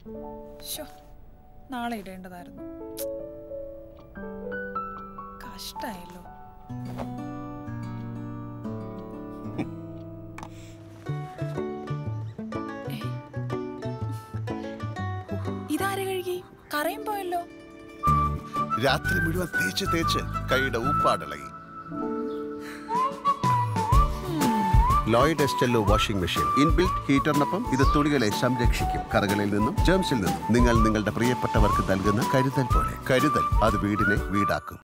ശോ നാളെ ഇടേണ്ടതായിരുന്നു കഷ്ടായല്ലോ ഏ? ഇതാരെ കഴുകി കറയും പോയല്ലോ രാത്രി മുഴുവൻ തേച്ച് തേച്ച് കൈയുടെ ഊപ്പാടിളകി ലോയിഡ് എസ്റ്റെല്ലോ വാഷിംഗ് മെഷീൻ ഇൻബിൽറ്റ് ഹീറ്ററിനൊപ്പം ഇത് തുണികളെ സംരക്ഷിക്കും കറകളിൽ നിന്നും ജേംസിൽ നിന്നും നിങ്ങൾ നിങ്ങളുടെ പ്രിയപ്പെട്ടവർക്ക് നൽകുന്ന കരുതൽ പോലെ കരുതൽ അത് വീടിനെ വീടാക്കും